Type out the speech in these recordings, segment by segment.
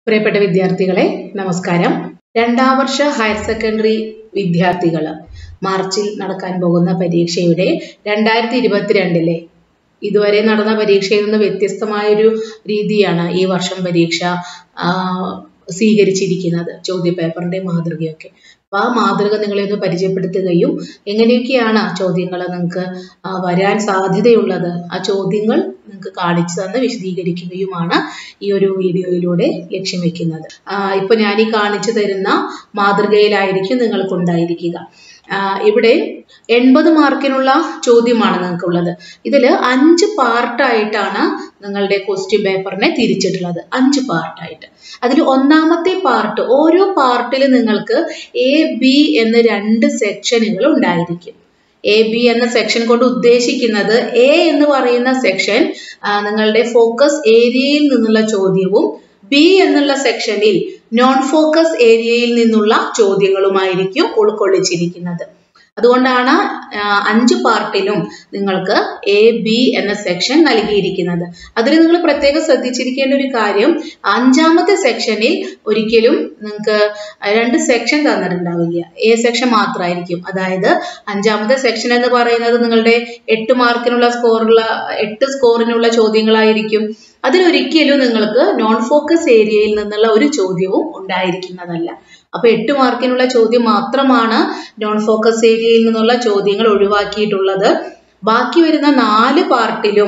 പ്രിയപ്പെട്ട വിദ്യാർത്ഥികളെ നമസ്കാരം രണ്ടാം വർഷ ഹയർ സെക്കൻഡറി വിദ്യാർത്ഥികൾ മാർച്ചിൽ നടക്കാൻ പോകുന്ന പരീക്ഷയുടെ രണ്ടായിരത്തി ഇരുപത്തിരണ്ടിലെ ഇതുവരെ നടന്ന പരീക്ഷയിൽ നിന്ന് വ്യത്യസ്തമായൊരു രീതിയാണ് ഈ വർഷം പരീക്ഷ ആ, സ്വീകരിച്ചിരിക്കുന്നത് ചോദ്യപേപ്പറിന്റെ മാതൃകയൊക്കെ അപ്പൊ ആ മാതൃക നിങ്ങളെ ഒന്ന് പരിചയപ്പെടുത്തുകയും എങ്ങനെയൊക്കെയാണ് ചോദ്യങ്ങൾ നിങ്ങൾക്ക് ആ, വരാൻ സാധ്യതയുള്ളത് ആ ചോദ്യങ്ങൾ നിങ്ങൾക്ക് കാണിച്ചു തന്ന് വിശദീകരിക്കുകയുമാണ് ഈ ഒരു വീഡിയോയിലൂടെ ലക്ഷ്യം വെക്കുന്നത് ആ, ഇപ്പൊ ഞാൻ ഈ കാണിച്ചു തരുന്ന മാതൃകയിലായിരിക്കും നിങ്ങൾക്കുണ്ടായിരിക്കുക ആ, ഇവിടെ എൺപത് മാർക്കിനുള്ള ചോദ്യമാണ് നിങ്ങൾക്കുള്ളത് ഇതിൽ അഞ്ച് പാർട്ടായിട്ടാണ് നിങ്ങളുടെ ക്വസ്റ്റ്യൻ പേപ്പറിനെ തിരിച്ചിട്ടുള്ളത് അഞ്ച് പാർട്ടായിട്ട് അതിൽ ഒന്നാമത്തെ പാർട്ട് ഓരോ പാർട്ടിൽ നിങ്ങൾക്ക് എ ബി എന്ന രണ്ട് സെക്ഷനുകൾ ഉണ്ടായിരിക്കും എ ബി എന്ന സെക്ഷൻ കൊണ്ട് ഉദ്ദേശിക്കുന്നത് എ എന്ന് പറയുന്ന സെക്ഷൻ നിങ്ങളുടെ ഫോക്കസ് ഏരിയയിൽ നിന്നുള്ള ചോദ്യവും ബി എന്നുള്ള സെക്ഷനിൽ നോൺ ഫോക്കസ് ഏരിയയിൽ നിന്നുള്ള ചോദ്യങ്ങളുമായിരിക്കും ഉൾക്കൊള്ളിച്ചിരിക്കുന്നത് അതുകൊണ്ടാണ് ആ, അഞ്ച് പാർട്ടിലും നിങ്ങൾക്ക് എ ബി എന്ന സെക്ഷൻ നൽകിയിരിക്കുന്നത് അതിൽ നിങ്ങൾ പ്രത്യേകം ശ്രദ്ധിച്ചിരിക്കേണ്ട ഒരു കാര്യം അഞ്ചാമത്തെ സെക്ഷനിൽ ഒരിക്കലും നിങ്ങൾക്ക് രണ്ട് സെക്ഷൻ തന്നിട്ടുണ്ടാവില്ല എ സെക്ഷൻ മാത്രമായിരിക്കും അതായത് അഞ്ചാമത്തെ സെക്ഷൻ എന്ന് പറയുന്നത് നിങ്ങളുടെ എട്ട് മാർക്കിനുള്ള സ്കോറുള്ള എട്ട് സ്കോറിനുള്ള ചോദ്യങ്ങളായിരിക്കും അതിലൊരിക്കലും നിങ്ങൾക്ക് നോൺ ഫോക്കസ് ഏരിയയിൽ നിന്നുള്ള ഒരു ചോദ്യവും ഉണ്ടായിരിക്കുന്നതല്ല അപ്പൊ എട്ട് മാർക്കിനുള്ള ചോദ്യം മാത്രമാണ് നോൺ ഫോക്കസ് ഏരിയയിൽ നിന്നുള്ള ചോദ്യങ്ങൾ ഒഴിവാക്കിയിട്ടുള്ളത് ബാക്കി വരുന്ന നാല് പാർട്ടിലും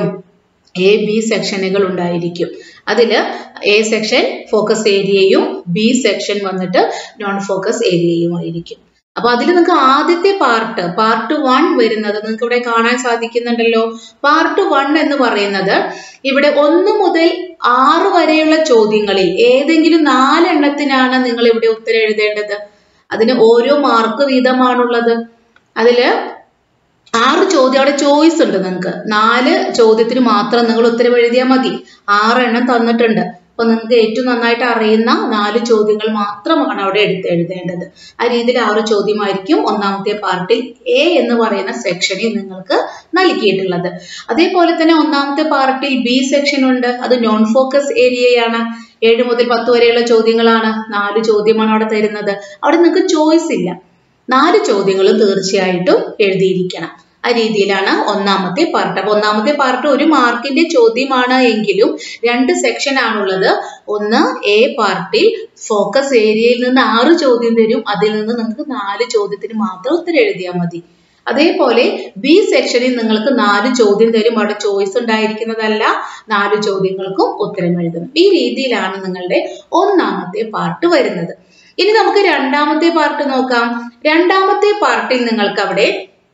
എ ബി സെക്ഷനുകൾ ഉണ്ടായിരിക്കും അതിൽ എ സെക്ഷൻ ഫോക്കസ് ഏരിയയും ബി സെക്ഷൻ വന്നിട്ട് നോൺ ഫോക്കസ് ഏരിയയുമായിരിക്കും അപ്പൊ അതിൽ നിങ്ങൾക്ക് ആദ്യത്തെ പാർട്ട് പാർട്ട് വൺ വരുന്നത് നിങ്ങൾക്ക് ഇവിടെ കാണാൻ സാധിക്കുന്നുണ്ടല്ലോ പാർട്ട് വൺ എന്ന് പറയുന്നത് ഇവിടെ ഒന്ന് മുതൽ ആറ് വരെയുള്ള ചോദ്യങ്ങളിൽ ഏതെങ്കിലും നാലെണ്ണത്തിനാണ് നിങ്ങൾ ഇവിടെ ഉത്തരം എഴുതേണ്ടത് അതിന് ഓരോ മാർക്ക് വീതമാണുള്ളത് അതില് ആറ് ചോദ്യം അവിടെ ചോയ്സ് ഉണ്ട് നിങ്ങൾക്ക് നാല് ചോദ്യത്തിന് മാത്രം നിങ്ങൾ ഉത്തരം എഴുതിയാൽ മതി ആറെണ്ണം തന്നിട്ടുണ്ട് അപ്പൊ നിങ്ങൾക്ക് ഏറ്റവും നന്നായിട്ട് അറിയുന്ന നാല് ചോദ്യങ്ങൾ മാത്രമാണ് അവിടെ എടുത്ത് എഴുതേണ്ടത് ആ രീതിയിൽ ആറ് ചോദ്യമായിരിക്കും ഒന്നാമത്തെ പാർട്ടിൽ എ എന്ന് പറയുന്ന സെക്ഷനിൽ നിങ്ങൾക്ക് നൽകിയിട്ടുള്ളത് അതേപോലെ തന്നെ ഒന്നാമത്തെ പാർട്ടിൽ ബി സെക്ഷൻ ഉണ്ട് അത് നോൺ ഫോക്കസ് ഏരിയയാണ് ഏഴ് മുതൽ പത്ത് വരെയുള്ള ചോദ്യങ്ങളാണ് നാല് ചോദ്യമാണ് അവിടെ തരുന്നത് അവിടെ നിങ്ങൾക്ക് ചോയ്സ് ഇല്ല നാല് ചോദ്യങ്ങളും തീർച്ചയായിട്ടും എഴുതിയിരിക്കണം ആ രീതിയിലാണ് ഒന്നാമത്തെ പാർട്ട് അപ്പൊ ഒന്നാമത്തെ പാർട്ട് ഒരു മാർക്കിന്റെ ചോദ്യമാണ് എങ്കിലും രണ്ട് സെക്ഷൻ ആണുള്ളത് ഒന്ന് എ പാർട്ടിൽ ഫോക്കസ് ഏരിയയിൽ നിന്ന് ആറ് ചോദ്യം തരും അതിൽ നിന്ന് നിങ്ങൾക്ക് നാല് ചോദ്യത്തിന് മാത്രം ഉത്തരം എഴുതിയാൽ മതി അതേപോലെ ബി സെക്ഷനിൽ നിങ്ങൾക്ക് നാല് ചോദ്യം തരും അവിടെ ചോയ്സ് ഉണ്ടായിരിക്കുന്നതല്ല നാല് ചോദ്യങ്ങൾക്കും ഉത്തരം എഴുതണം ഈ രീതിയിലാണ് നിങ്ങളുടെ ഒന്നാമത്തെ പാർട്ട് വരുന്നത് ഇനി നമുക്ക് രണ്ടാമത്തെ പാർട്ട് നോക്കാം രണ്ടാമത്തെ പാർട്ടിൽ നിങ്ങൾക്ക് അവിടെ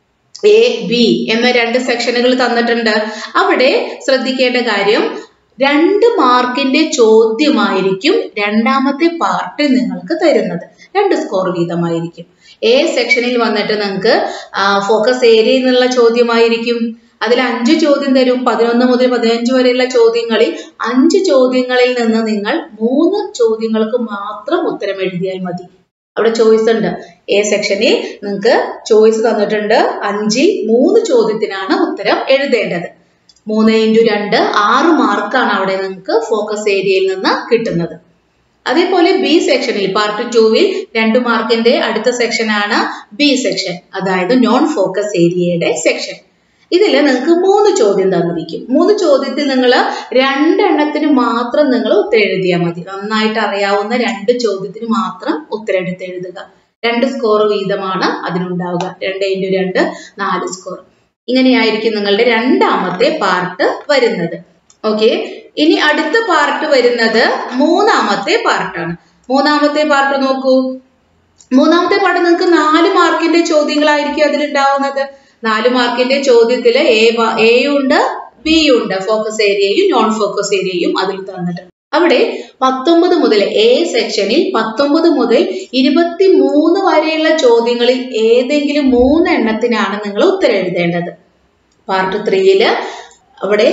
എ ബി എന്ന രണ്ട് സെക്ഷനുകൾ തന്നിട്ടുണ്ട് അവിടെ ശ്രദ്ധിക്കേണ്ട കാര്യം രണ്ട് മാർക്കിന്റെ ചോദ്യമായിരിക്കും രണ്ടാമത്തെ പാർട്ടിൽ നിങ്ങൾക്ക് തരുന്നത് രണ്ട് സ്കോർ വീതമായിരിക്കും എ സെക്ഷനിൽ വന്നിട്ട് നിങ്ങൾക്ക് ഫോക്കസ് ഏരിയയിൽ നിന്നുള്ള ചോദ്യമായിരിക്കും അതിൽ അഞ്ച് ചോദ്യം തരും പതിനൊന്ന് മുതൽ പതിനഞ്ച് വരെയുള്ള ചോദ്യങ്ങളിൽ അഞ്ച് ചോദ്യങ്ങളിൽ നിന്ന് നിങ്ങൾ മൂന്ന് ചോദ്യങ്ങൾക്ക് മാത്രം ഉത്തരം എഴുതിയാൽ മതി അവിടെ ചോയ്സ് ഉണ്ട് എ സെക്ഷനിൽ നിങ്ങൾക്ക് ചോയ്സ് തന്നിട്ടുണ്ട് അഞ്ചിൽ മൂന്ന് ചോദ്യത്തിനാണ് ഉത്തരം എഴുതേണ്ടത് മൂന്ന് ഇൻറ്റു രണ്ട് ആറ് മാർക്കാണ് അവിടെ നിങ്ങൾക്ക് ഫോക്കസ് ഏരിയയിൽ നിന്ന് കിട്ടുന്നത് അതേപോലെ ബി സെക്ഷനിൽ പാർട്ട് ടൂവിൽ രണ്ട് മാർക്കിന്റെ അടുത്ത സെക്ഷനാണ് ബി സെക്ഷൻ അതായത് നോൺ ഫോക്കസ് ഏരിയയുടെ സെക്ഷൻ ഇതിൽ നിങ്ങൾക്ക് മൂന്ന് ചോദ്യം തന്നിരിക്കും മൂന്ന് ചോദ്യത്തിൽ നിങ്ങൾ രണ്ടെണ്ണത്തിന് മാത്രം നിങ്ങൾ ഉത്തരം എഴുതിയാൽ മതി നന്നായിട്ട് അറിയാവുന്ന രണ്ട് ചോദ്യത്തിന് മാത്രം ഉത്തരം എടുത്ത് എഴുതുക രണ്ട് സ്കോർ വീതമാണ് അതിനുണ്ടാവുക രണ്ട് ഇൻറ്റു രണ്ട് നാല് സ്കോർ ഇങ്ങനെയായിരിക്കും നിങ്ങളുടെ രണ്ടാമത്തെ പാർട്ട് വരുന്നത് ഓക്കെ ഇനി അടുത്ത പാർട്ട് വരുന്നത് മൂന്നാമത്തെ പാർട്ടാണ് മൂന്നാമത്തെ പാർട്ട് നോക്കൂ മൂന്നാമത്തെ പാർട്ട് നിങ്ങൾക്ക് നാല് മാർക്കിന്റെ ചോദ്യങ്ങളായിരിക്കും അതിലുണ്ടാവുന്നത് നാല് മാർക്കിന്റെ ചോദ്യത്തിൽ എ എ ഉണ്ട് ബി ഉണ്ട് ഫോക്കസ് ഏരിയയും നോൺ ഫോക്കസ് ഏരിയയും അതിൽ തന്നിട്ടുണ്ട് അവിടെ പത്തൊമ്പത് മുതൽ എ സെക്ഷനിൽ പത്തൊമ്പത് മുതൽ ഇരുപത്തി മൂന്ന് വരെയുള്ള ചോദ്യങ്ങളിൽ ഏതെങ്കിലും മൂന്ന് എണ്ണത്തിനാണ് നിങ്ങൾ ഉത്തരം എഴുതേണ്ടത് പാർട്ട് ത്രീയില് അവിടെ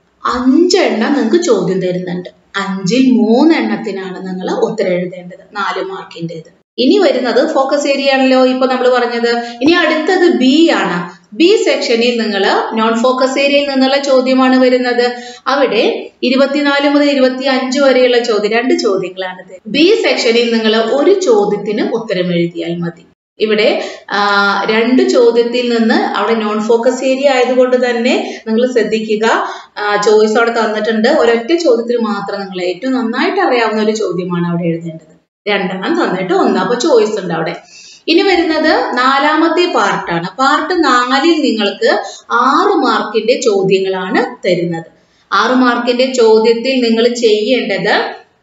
അഞ്ചെണ്ണം നിങ്ങൾക്ക് ചോദ്യം തരുന്നുണ്ട് അഞ്ചിൽ മൂന്നെണ്ണത്തിനാണ് നിങ്ങൾ ഉത്തരം എഴുതേണ്ടത് നാല് മാർക്കിൻ്റെത് ഇനി വരുന്നത് ഫോക്കസ് ഏരിയ ആണല്ലോ ഇപ്പൊ നമ്മൾ പറഞ്ഞത് ഇനി അടുത്തത് ബി ആണ് ബി സെക്ഷനിൽ നിങ്ങൾ നോൺ ഫോക്കസ് ഏരിയയിൽ നിന്നുള്ള ചോദ്യമാണ് വരുന്നത് അവിടെ ഇരുപത്തിനാല് മുതൽ ഇരുപത്തി അഞ്ച് വരെയുള്ള ചോദ്യം രണ്ട് ചോദ്യങ്ങളാണിത് ബി സെക്ഷനിൽ നിങ്ങൾ ഒരു ചോദ്യത്തിന് ഉത്തരം എഴുതിയാൽ മതി ഇവിടെ ആ, രണ്ട് ചോദ്യത്തിൽ നിന്ന് അവിടെ നോൺ ഫോക്കസ് ഏരിയ ആയതുകൊണ്ട് തന്നെ നിങ്ങൾ ശ്രദ്ധിക്കുക ചോയ്സ് അവിടെ തന്നിട്ടുണ്ട് ഒരൊറ്റ ചോദ്യത്തിന് മാത്രം നിങ്ങൾ ഏറ്റവും നന്നായിട്ട് അറിയാവുന്ന ഒരു ചോദ്യമാണ് അവിടെ എഴുതേണ്ടത് രണ്ടെണ്ണം തന്നിട്ട് ഒന്ന് അപ്പൊ ചോയ്സ് ഉണ്ട് അവിടെ ഇനി വരുന്നത് നാലാമത്തെ പാർട്ടാണ് പാർട്ട് നാലിൽ നിങ്ങൾക്ക് ആറ് മാർക്കിന്റെ ചോദ്യങ്ങളാണ് തരുന്നത് ആറ് മാർക്കിന്റെ ചോദ്യത്തിൽ നിങ്ങൾ ചെയ്യേണ്ടത്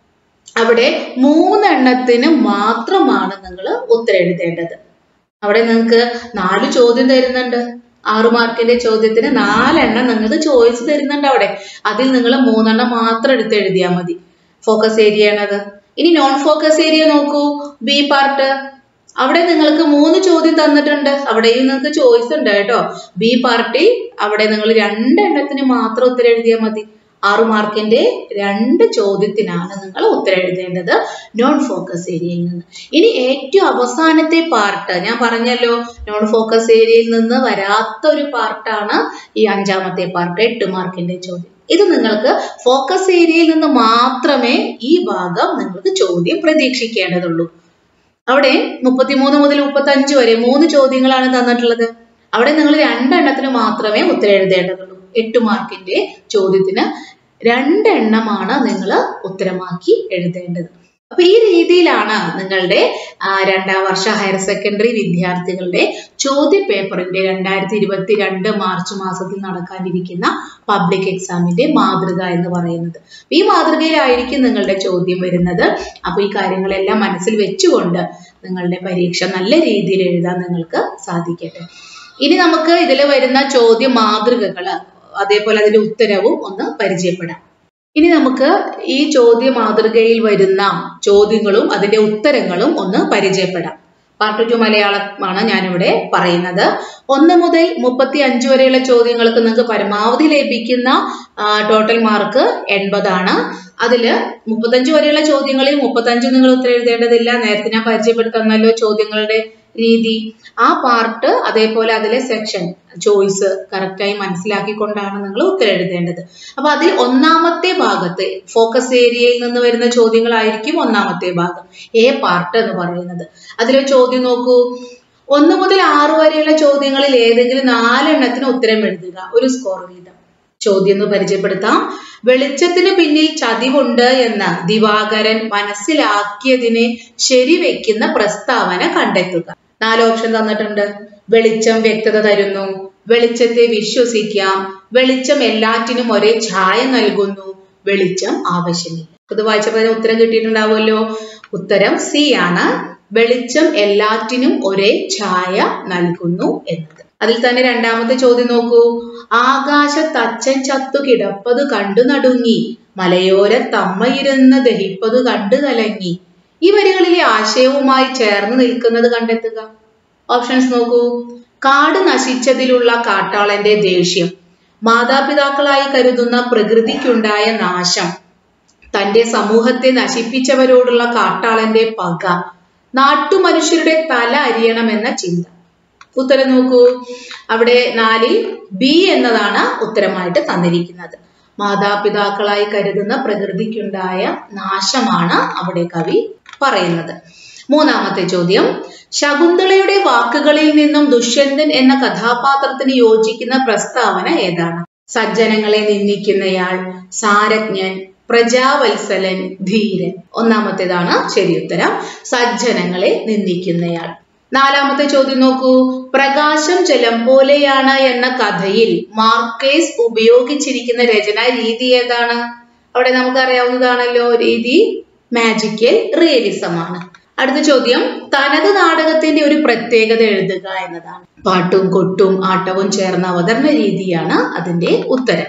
അവിടെ മൂന്നെണ്ണത്തിന് മാത്രമാണ് നിങ്ങൾ ഉത്തരം എഴുതേണ്ടത് അവിടെ നിങ്ങൾക്ക് നാല് ചോദ്യം തരുന്നുണ്ട് ആറ് മാർക്കിന്റെ ചോദ്യത്തിന് നാലെണ്ണം നിങ്ങൾക്ക് ചോയ്സ് തരുന്നുണ്ട് അവിടെ അതിൽ നിങ്ങൾ മൂന്നെണ്ണം മാത്രം എടുത്ത് എഴുതിയാൽ മതി ഫോക്കസ് ഏരിയ ആണത് ഇനി നോൺ ഫോക്കസ് ഏരിയ നോക്കൂ ബി പാർട്ട് അവിടെ നിങ്ങൾക്ക് മൂന്ന് ചോദ്യം തന്നിട്ടുണ്ട് അവിടെയും നിങ്ങൾക്ക് ചോയ്സ് ഉണ്ട് കേട്ടോ ബി പാർട്ടിൽ അവിടെ നിങ്ങൾ രണ്ടെണ്ണത്തിന് മാത്രം ഉത്തരം എഴുതിയാൽ മതി ആറു മാർക്കിന്റെ രണ്ട് ചോദ്യത്തിനാണ് നിങ്ങൾ ഉത്തരം എഴുതേണ്ടത് നോൺ ഫോക്കസ് ഏരിയയിൽ നിന്ന് ഇനി ഏറ്റവും അവസാനത്തെ പാർട്ട് ഞാൻ പറഞ്ഞല്ലോ നോൺ ഫോക്കസ് ഏരിയയിൽ നിന്ന് വരാത്ത ഒരു പാർട്ടാണ് ഈ അഞ്ചാമത്തെ പാർട്ട് എട്ട് മാർക്കിന്റെ ചോദ്യം ഇത് നിങ്ങൾക്ക് ഫോക്കസ് ഏരിയയിൽ നിന്ന് മാത്രമേ ഈ ഭാഗം നിങ്ങൾക്ക് ചോദ്യം പ്രതീക്ഷിക്കേണ്ടതുള്ളൂ അവിടെ മുപ്പത്തിമൂന്ന് മുതൽ മുപ്പത്തി അഞ്ച് വരെ മൂന്ന് ചോദ്യങ്ങളാണ് തന്നിട്ടുള്ളത് അവിടെ നിങ്ങൾ രണ്ടെണ്ണത്തിന് മാത്രമേ ഉത്തരം എഴുതേണ്ടതുള്ളൂ എട്ട് മാർക്കിന്റെ ചോദ്യത്തിന് രണ്ടെണ്ണമാണ് നിങ്ങൾ ഉത്തരമാക്കി എഴുതേണ്ടത് അപ്പൊ ഈ രീതിയിലാണ് നിങ്ങളുടെ ആ, രണ്ടാം വർഷ ഹയർ സെക്കൻഡറി വിദ്യാർത്ഥികളുടെ ചോദ്യ പേപ്പറിന്റെ രണ്ടായിരത്തി ഇരുപത്തി രണ്ട് മാർച്ച് മാസത്തിൽ നടക്കാനിരിക്കുന്ന പബ്ലിക് എക്സാമിന്റെ മാതൃക എന്ന് പറയുന്നത് ഈ മാതൃകയിലായിരിക്കും നിങ്ങളുടെ ചോദ്യം വരുന്നത് അപ്പൊ ഈ കാര്യങ്ങളെല്ലാം മനസ്സിൽ വെച്ചുകൊണ്ട് നിങ്ങളുടെ പരീക്ഷ നല്ല രീതിയിൽ എഴുതാൻ നിങ്ങൾക്ക് സാധിക്കട്ടെ ഇനി നമുക്ക് ഇതിൽ വരുന്ന ചോദ്യ മാതൃകകള് അതേപോലെ അതിന്റെ ഉത്തരവും ഒന്ന് പരിചയപ്പെടാം ഇനി നമുക്ക് ഈ ചോദ്യ മാതൃകയിൽ വരുന്ന ചോദ്യങ്ങളും അതിന്റെ ഉത്തരങ്ങളും ഒന്ന് പരിചയപ്പെടാം പാർട്ട് ടു മലയാളമാണ് ഞാനിവിടെ പറയുന്നത് ഒന്ന് മുതൽ മുപ്പത്തി അഞ്ച് വരെയുള്ള ചോദ്യങ്ങൾക്ക് നിങ്ങൾക്ക് പരമാവധി ലഭിക്കുന്ന ടോട്ടൽ മാർക്ക് എൺപതാണ് അതില് മുപ്പത്തഞ്ച് വരെയുള്ള ചോദ്യങ്ങളിൽ മുപ്പത്തഞ്ച് നിങ്ങൾ ഉത്തരം എഴുതേണ്ടതില്ല നേരത്തെ ഞാൻ പരിചയപ്പെടുത്തന്നല്ലോ ചോദ്യങ്ങളുടെ രീതി ആ പാർട്ട് അതേപോലെ അതിലെ സെക്ഷൻ ചോയ്സ് കറക്റ്റായി മനസ്സിലാക്കിക്കൊണ്ടാണ് നിങ്ങൾ ഉത്തരം എഴുതേണ്ടത് അപ്പൊ അതിൽ ഒന്നാമത്തെ ഭാഗത്ത് ഫോക്കസ് ഏരിയയിൽ നിന്ന് വരുന്ന ചോദ്യങ്ങളായിരിക്കും ഒന്നാമത്തെ ഭാഗം എ പാർട്ട് എന്ന് പറയുന്നത് അതിലെ ചോദ്യം നോക്കൂ ഒന്ന് മുതൽ ആറ് വരെയുള്ള ചോദ്യങ്ങളിൽ ഏതെങ്കിലും നാലെണ്ണത്തിന് ഉത്തരം എഴുതുക ഒരു സ്കോർ വീതം ചോദ്യം എന്ന് പരിചയപ്പെടുത്താം വെളിച്ചത്തിന് പിന്നിൽ ചതിവുണ്ട് എന്ന് ദിവാകരൻ മനസ്സിലാക്കിയതിനെ ശരിവെക്കുന്ന പ്രസ്താവന കണ്ടെത്തുക നാല് ഓപ്ഷൻ തന്നിട്ടുണ്ട് വെളിച്ചം വ്യക്തത തരുന്നു വെളിച്ചത്തെ വിശ്വസിക്കാം വെളിച്ചം എല്ലാറ്റിനും ഒരേ ഛായ നൽകുന്നു വെളിച്ചം ആവശ്യമില്ല ഇത് വായിച്ചപ്പോൾ അതിന് ഉത്തരം കിട്ടിയിട്ടുണ്ടാവുമല്ലോ ഉത്തരം സി ആണ് വെളിച്ചം എല്ലാറ്റിനും ഒരേ ഛായ നൽകുന്നു എന്നത് അതിൽ തന്നെ രണ്ടാമത്തെ ചോദ്യം നോക്കൂ ആകാശത്തച്ഛൻ ചത്തു കിടപ്പതു കണ്ടു നടുങ്ങി മലയോര തമ്മയിരുന്ന് ദഹിപ്പതു കണ്ടു കലങ്ങി ഈ വരികളിലെ ആശയവുമായി ചേർന്ന് നിൽക്കുന്നത് കണ്ടെത്തുക ഓപ്ഷൻസ് നോക്കൂ കാട് നശിച്ചതിലുള്ള കാട്ടാളന്റെ ദേഷ്യം മാതാപിതാക്കളായി കരുതുന്ന പ്രകൃതിക്കുണ്ടായ നാശം തന്റെ സമൂഹത്തെ നശിപ്പിച്ചവരോടുള്ള കാട്ടാളന്റെ പക നാട്ടുമനുഷ്യരുടെ തല അരിയണമെന്ന ചിന്ത ഉത്തരം നോക്കൂ അവിടെ നാലിൽ ബി എന്നതാണ് ഉത്തരമായിട്ട് തന്നിരിക്കുന്നത് മാതാപിതാക്കളായി കരുതുന്ന പ്രകൃതിക്കുണ്ടായ നാശമാണ് അവിടെ കവി പറയുന്നത് മൂന്നാമത്തെ ചോദ്യം ശകുന്തളയുടെ വാക്കുകളിൽ നിന്നും ദുഷ്യന്തൻ എന്ന കഥാപാത്രത്തിന് യോജിക്കുന്ന പ്രസ്താവന ഏതാണ് സജ്ജനങ്ങളെ നിന്ദിക്കുന്നയാൾ സാരജ്ഞൻ പ്രജാവത്സലൻ ധീരൻ ഒന്നാമത്തേതാണ് ശരിയുത്തരം സജ്ജനങ്ങളെ നിന്ദിക്കുന്നയാൾ നാലാമത്തെ ചോദ്യം നോക്കൂ പ്രകാശം ജലം പോലെയാണ് എന്ന കഥയിൽ മാർക്കേസ് ഉപയോഗിച്ചിരിക്കുന്ന രചനാ രീതി ഏതാണ് അവിടെ നമുക്കറിയാവുന്നതാണല്ലോ രീതി മാജിക്കൽ റിയലിസം ആണ് അടുത്ത ചോദ്യം തനത് നാടകത്തിന്റെ ഒരു പ്രത്യേകത എഴുതുക എന്നതാണ് പാട്ടും കൊട്ടും ആട്ടവും ചേർന്ന അവതരണ രീതിയാണ് അതിന്റെ ഉത്തരം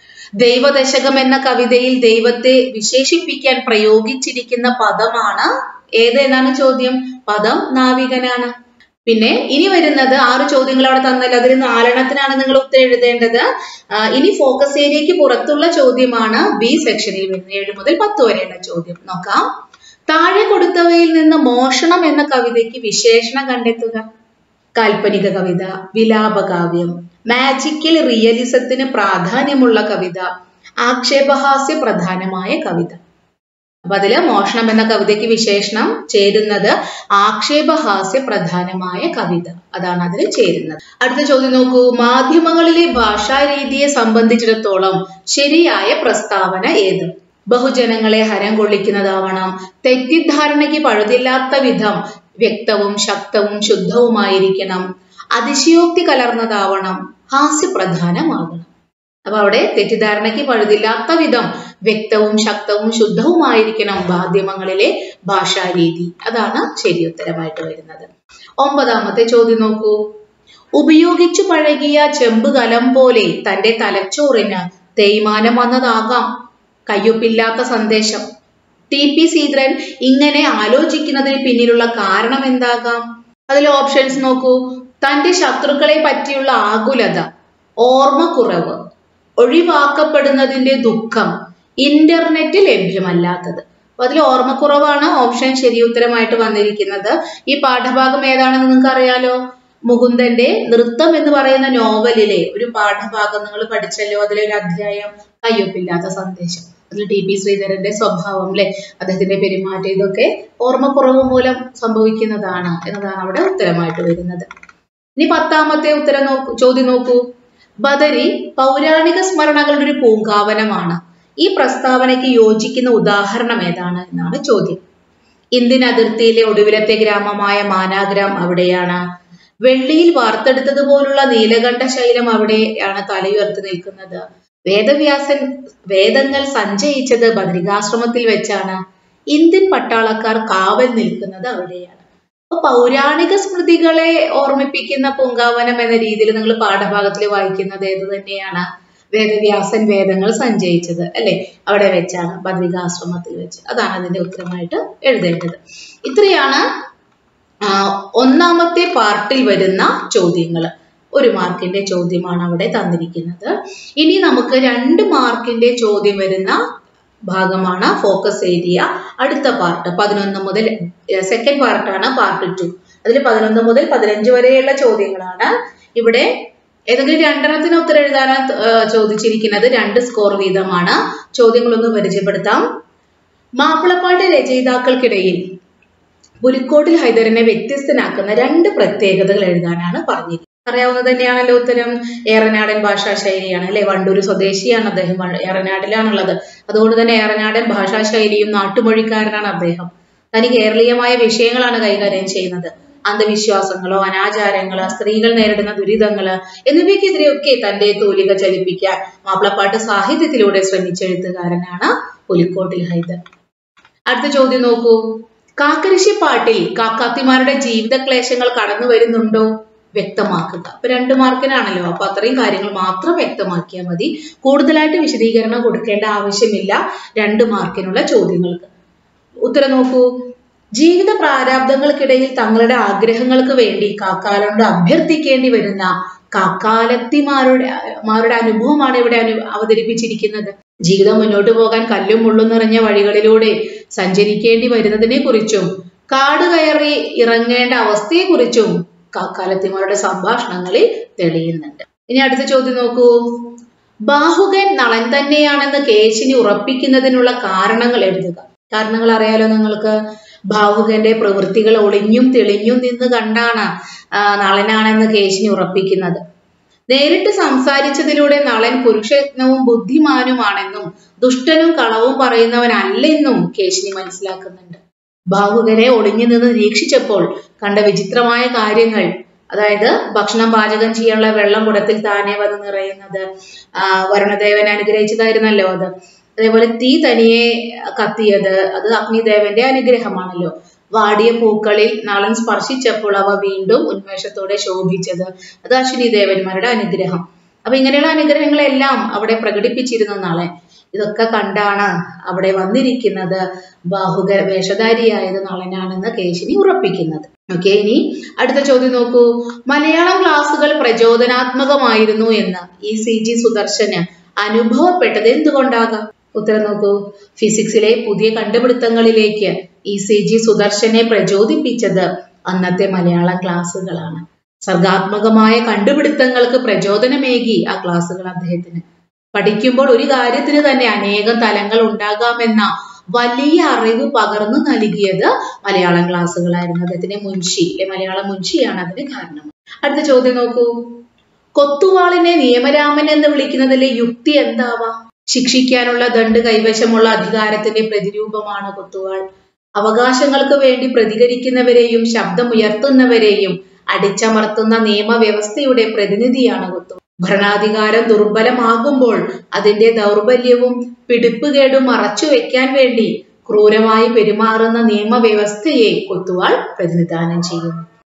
ദൈവദശകം എന്ന കവിതയിൽ ദൈവത്തെ വിശേഷിപ്പിക്കാൻ പ്രയോഗിച്ചിരിക്കുന്ന പദമാണ് ഏത് എന്നാണ് ചോദ്യം പദം നാവികനാണ് പിന്നെ ഇനി വരുന്നത് ആറ് ചോദ്യങ്ങൾ അവിടെ തന്നല്ലോ അതിൽ നാലെണ്ണത്തിനാണ് നിങ്ങൾ ഉത്തരം എഴുതേണ്ടത് ആ, ഇനി ഫോക്കസ് ഏരിയയ്ക്ക് പുറത്തുള്ള ചോദ്യമാണ് ബി സെക്ഷനിൽ വരുന്നത് ഏഴ് മുതൽ പത്ത് വരെയുള്ള ചോദ്യം നോക്കാം താഴെ കൊടുത്തവയിൽ നിന്ന് മോഷണം എന്ന കവിതയ്ക്ക് വിശേഷണം കണ്ടെത്തുക കാൽപ്പനിക കവിത വിലാപകാവ്യം മാജിക്കൽ റിയലിസത്തിന് പ്രാധാന്യമുള്ള കവിത ആക്ഷേപഹാസ്യ പ്രധാനമായ കവിത അപ്പൊ അതില് മോഷണം എന്ന കവിതയ്ക്ക് വിശേഷണം ചേരുന്നത് ആക്ഷേപഹാസ്യ പ്രധാനമായ കവിത അതാണ് അതിൽ ചേരുന്നത് അടുത്ത ചോദ്യം നോക്കൂ മാധ്യമങ്ങളിലെ ഭാഷാരീതിയെ സംബന്ധിച്ചിടത്തോളം ശരിയായ പ്രസ്താവന ഏത് ബഹുജനങ്ങളെ ഹരം കൊള്ളിക്കുന്നതാവണം തെറ്റിദ്ധാരണയ്ക്ക് പഴുതില്ലാത്ത വിധം വ്യക്തവും ശക്തവും ശുദ്ധവുമായിരിക്കണം അതിശയോക്തി കലർന്നതാവണം ഹാസ്യപ്രധാനമാകണം അപ്പൊ അവിടെ തെറ്റിദ്ധാരണയ്ക്ക് പഴുതില്ലാത്ത വിധം വ്യക്തവും ശക്തവും ശുദ്ധവുമായിരിക്കണം മാധ്യമങ്ങളിലെ ഭാഷാരീതി അതാണ് ശരിയുത്തരമായിട്ട് വരുന്നത് ഒമ്പതാമത്തെ ചോദ്യം നോക്കൂ ഉപയോഗിച്ചു പഴകിയ ചെമ്പ് കലം പോലെ തന്റെ തലച്ചോറിന് തേയ്മാനം വന്നതാകാം കയ്യൊപ്പില്ലാത്ത സന്ദേശം ടി പി സീദ്രൻ ഇങ്ങനെ ആലോചിക്കുന്നതിന് പിന്നിലുള്ള കാരണം എന്താകാം അതിൽ ഓപ്ഷൻസ് നോക്കൂ തന്റെ ശത്രുക്കളെ പറ്റിയുള്ള ആകുലത ഓർമ്മക്കുറവ് ഒഴിവാക്കപ്പെടുന്നതിന്റെ ദുഃഖം ഇന്റർനെറ്റ് ലഭ്യമല്ലാത്തത് അപ്പൊ അതിൽ ഓർമ്മക്കുറവാണ് ഓപ്ഷൻ ശരി ഉത്തരമായിട്ട് വന്നിരിക്കുന്നത് ഈ പാഠഭാഗം ഏതാണെന്ന് നിങ്ങൾക്ക് അറിയാലോ മുകുന്ദന്റെ നൃത്തം എന്ന് പറയുന്ന നോവലിലെ ഒരു പാഠഭാഗം നിങ്ങൾ പഠിച്ചല്ലോ അതിലെ ഒരു അധ്യായം കയ്യൊപ്പില്ലാത്ത സന്ദേശം അതിൽ ടി പി ശ്രീധരന്റെ സ്വഭാവം അല്ലെ അദ്ദേഹത്തിന്റെ പെരുമാറ്റം ഇതൊക്കെ ഓർമ്മക്കുറവ് മൂലം സംഭവിക്കുന്നതാണ് എന്നതാണ് അവിടെ ഉത്തരമായിട്ട് വരുന്നത് ഇനി പത്താമത്തെ ഉത്തരം നോക്കൂ ചോദ്യം നോക്കൂ ബദരി പൗരാണിക സ്മരണകളുടെ ഒരു പൂങ്കാവനമാണ് ഈ പ്രസ്താവനയ്ക്ക് യോജിക്കുന്ന ഉദാഹരണം ഏതാണ് എന്നാണ് ചോദ്യം ഇന്ത്യൻ അതിർത്തിയിലെ ഒടുവിലത്തെ ഗ്രാമമായ മാനാഗ്രാം അവിടെയാണ് വെള്ളിയിൽ വാർത്തെടുത്തതുപോലുള്ള നീലകണ്ഠ ശൈലം അവിടെയാണ് തലയുയർത്തി നിൽക്കുന്നത് വേദവ്യാസൻ വേദങ്ങൾ സഞ്ചയിച്ചത് ബദ്രികാശ്രമത്തിൽ വെച്ചാണ് ഇന്ത്യൻ പട്ടാളക്കാർ കാവൽ നിൽക്കുന്നത് അവിടെയാണ് അപ്പൊ പൗരാണിക സ്മൃതികളെ ഓർമ്മിപ്പിക്കുന്ന പൂങ്കാവനം എന്ന രീതിയിൽ നിങ്ങൾ പാഠഭാഗത്തിൽ വായിക്കുന്നത് ഏത് തന്നെയാണ് വേദവ്യാസൻ വേദങ്ങൾ സഞ്ചയിച്ചത് അല്ലെ അവിടെ വെച്ചാണ് ബദ്രികാശ്രമത്തിൽ വെച്ച് അതാണ് അതിന്റെ ഉത്തരമായിട്ട് എഴുതേണ്ടത് ഇത്രയാണ് ഒന്നാമത്തെ പാർട്ടിൽ വരുന്ന ചോദ്യങ്ങൾ ഒരു മാർക്കിന്റെ ചോദ്യമാണ് അവിടെ തന്നിരിക്കുന്നത് ഇനി നമുക്ക് രണ്ട് മാർക്കിന്റെ ചോദ്യം വരുന്ന ഭാഗമാണ് ഫോക്കസ് ഏരിയ അടുത്ത പാർട്ട് പതിനൊന്ന് മുതൽ സെക്കൻഡ് പാർട്ടാണ് പാർട്ട് ടു അതിൽ പതിനൊന്ന് മുതൽ പതിനഞ്ച് വരെയുള്ള ചോദ്യങ്ങളാണ് ഇവിടെ ഏതെങ്കിലും രണ്ടെണ്ണത്തിന് ഉത്തരം എഴുതാനാണ് ചോദിച്ചിരിക്കുന്നത് രണ്ട് സ്കോർ വീതമാണ് ചോദ്യങ്ങളൊന്ന് പരിചയപ്പെടുത്താം മാപ്പിളപ്പാട്ട് രചയിതാക്കൾക്കിടയിൽ പുലിക്കോട്ടിൽ ഹൈദറിനെ വ്യത്യസ്തനാക്കുന്ന രണ്ട് പ്രത്യേകതകൾ എഴുതാനാണ് പറഞ്ഞിരിക്കുന്നത് അറിയാവുന്നത് തന്നെയാണല്ലോ ഉത്തരം ഏറനാടൻ ഭാഷാ ശൈലിയാണ് അല്ലെ വണ്ടൂർ സ്വദേശിയാണ് അദ്ദേഹം ഏറനാടിലാണുള്ളത് അതുകൊണ്ട് തന്നെ ഏറനാടൻ ഭാഷാ ശൈലിയും നാട്ടുമൊഴിക്കാരനാണ് അദ്ദേഹം തനി കേരളീയമായ വിഷയങ്ങളാണ് കൈകാര്യം ചെയ്യുന്നത് അന്ധവിശ്വാസങ്ങളോ അനാചാരങ്ങളോ സ്ത്രീകൾ നേരിടുന്ന ദുരിതങ്ങള് എന്നിവയ്ക്കെതിരെയൊക്കെ തന്റെ തൂലിക ചലിപ്പിക്കാൻ മാപ്പിളപ്പാട്ട് സാഹിത്യത്തിലൂടെ ശ്രമിച്ച എഴുത്തുകാരനാണ് പുലിക്കോട്ടിൽ ഹൈദർ അടുത്ത ചോദ്യം നോക്കൂ കാക്കരശ്ശി പാട്ടിൽ കാക്കാത്തിമാരുടെ ജീവിത ക്ലേശങ്ങൾ കടന്നു വരുന്നുണ്ടോ വ്യക്തമാക്കുക അപ്പൊ രണ്ട് മാർക്കിനാണല്ലോ അപ്പൊ അത്രയും കാര്യങ്ങൾ മാത്രം വ്യക്തമാക്കിയാൽ മതി കൂടുതലായിട്ട് വിശദീകരണം കൊടുക്കേണ്ട ആവശ്യമില്ല രണ്ട് മാർക്കിനുള്ള ചോദ്യങ്ങൾക്ക് ഉത്തരം നോക്കൂ ജീവിത പ്രാരാബ്ദങ്ങൾക്കിടയിൽ തങ്ങളുടെ ആഗ്രഹങ്ങൾക്ക് വേണ്ടി കാക്കാലോട് അഭ്യർത്ഥിക്കേണ്ടി വരുന്ന കാക്കാലത്തിമാരുടെ മാരുടെ അനുഭവമാണ് ഇവിടെ അനു അവതരിപ്പിച്ചിരിക്കുന്നത് ജീവിതം മുന്നോട്ട് പോകാൻ കല്ലും മുള്ളും നിറഞ്ഞ വഴികളിലൂടെ സഞ്ചരിക്കേണ്ടി വരുന്നതിനെ കുറിച്ചും കാട് കയറി ഇറങ്ങേണ്ട അവസ്ഥയെക്കുറിച്ചും കാക്കാലത്തിമാരുടെ സംഭാഷണങ്ങളിൽ തെളിയുന്നുണ്ട് ഇനി അടുത്ത ചോദ്യം നോക്കൂ ബാഹുകൻ നളൻ തന്നെയാണെന്ന് കേശിനി ഉറപ്പിക്കുന്നതിനുള്ള കാരണങ്ങൾ എഴുതുക കാരണങ്ങൾ അറിയാലോ നിങ്ങൾക്ക് ബാഹുകന്റെ പ്രവൃത്തികൾ ഒളിഞ്ഞും തെളിഞ്ഞും നിന്ന് കണ്ടാണ് നളനാണെന്ന് കേശിനി ഉറപ്പിക്കുന്നത് നേരിട്ട് സംസാരിച്ചതിലൂടെ നളൻ പുരുഷയത്നവും ബുദ്ധിമാനുമാണെന്നും ദുഷ്ടനും കളവും പറയുന്നവനല്ലെന്നും കേശിനി മനസ്സിലാക്കുന്നുണ്ട് ബാഹുകനെ ഒളിഞ്ഞു നിന്ന് നിരീക്ഷിച്ചപ്പോൾ കണ്ട വിചിത്രമായ കാര്യങ്ങൾ അതായത് ഭക്ഷണം പാചകം ചെയ്യാനുള്ള വെള്ളം കുടത്തിൽ താനെ വന്ന് നിറയുന്നത് ആ വരുണദേവൻ അനുഗ്രഹിച്ചതായിരുന്നല്ലോ അത് അതേപോലെ തീ തനിയെ കത്തിയത് അത് അഗ്നിദേവന്റെ അനുഗ്രഹമാണല്ലോ വാടിയ പൂക്കളിൽ നളൻ സ്പർശിച്ചപ്പോൾ അവ വീണ്ടും ഉന്മേഷത്തോടെ ശോഭിച്ചത് അത് അശ്വിനി ദേവന്മാരുടെ അനുഗ്രഹം അപ്പൊ ഇങ്ങനെയുള്ള അനുഗ്രഹങ്ങളെല്ലാം അവിടെ പ്രകടിപ്പിച്ചിരുന്നു നളൻ ഇതൊക്കെ കണ്ടാണ് അവിടെ വന്നിരിക്കുന്നത് ബാഹുക വേഷധാരിയായത് നളനാണെന്ന് കേശിനി ഉറപ്പിക്കുന്നത് ഓക്കെ ഇനി അടുത്ത ചോദ്യം നോക്കൂ മലയാളം ക്ലാസ്സുകൾ പ്രചോദനാത്മകമായിരുന്നു എന്ന് ഈ സി ജി സുദർശന് അനുഭവപ്പെട്ടത് എന്തുകൊണ്ടാകാം ഉത്തരം നോക്കൂ ഫിസിക്സിലെ പുതിയ കണ്ടുപിടുത്തങ്ങളിലേക്ക് ഇ സി ജി സുദർശനെ പ്രചോദിപ്പിച്ചത് അന്നത്തെ മലയാളം ക്ലാസ്സുകളാണ് സർഗാത്മകമായ കണ്ടുപിടുത്തങ്ങൾക്ക് പ്രചോദനമേകി ആ ക്ലാസ്സുകൾ അദ്ദേഹത്തിന് പഠിക്കുമ്പോൾ ഒരു കാര്യത്തിന് തന്നെ അനേകം തലങ്ങൾ ഉണ്ടാകാമെന്ന വലിയ അറിവ് പകർന്നു നൽകിയത് മലയാളം ക്ലാസ്സുകളായിരുന്നു അദ്ദേഹത്തിന്റെ മുൻഷി അല്ലെ മലയാളം മുൻഷിയാണ് അതിന് കാരണം അടുത്ത ചോദ്യം നോക്കൂ കൊത്തുവാളിനെ നിയമരാമൻ എന്ന് വിളിക്കുന്നതിലെ യുക്തി എന്താവാം ശിക്ഷിക്കാനുള്ള ദണ്ട് കൈവശമുള്ള അധികാരത്തിന്റെ പ്രതിരൂപമാണ് കൊത്തുവാൾ അവകാശങ്ങൾക്ക് വേണ്ടി പ്രതികരിക്കുന്നവരെയും ശബ്ദമുയർത്തുന്നവരെയും അടിച്ചമർത്തുന്ന നിയമവ്യവസ്ഥയുടെ പ്രതിനിധിയാണ് കൊത്തുവാൾ ഭരണാധികാരം ദുർബലമാകുമ്പോൾ അതിന്റെ ദൗർബല്യവും പിടിപ്പുകേടും മറച്ചു വെക്കാൻ വേണ്ടി ക്രൂരമായി പെരുമാറുന്ന നിയമവ്യവസ്ഥയെ കൊത്തുവാൾ പ്രതിനിധാനം ചെയ്യുന്നു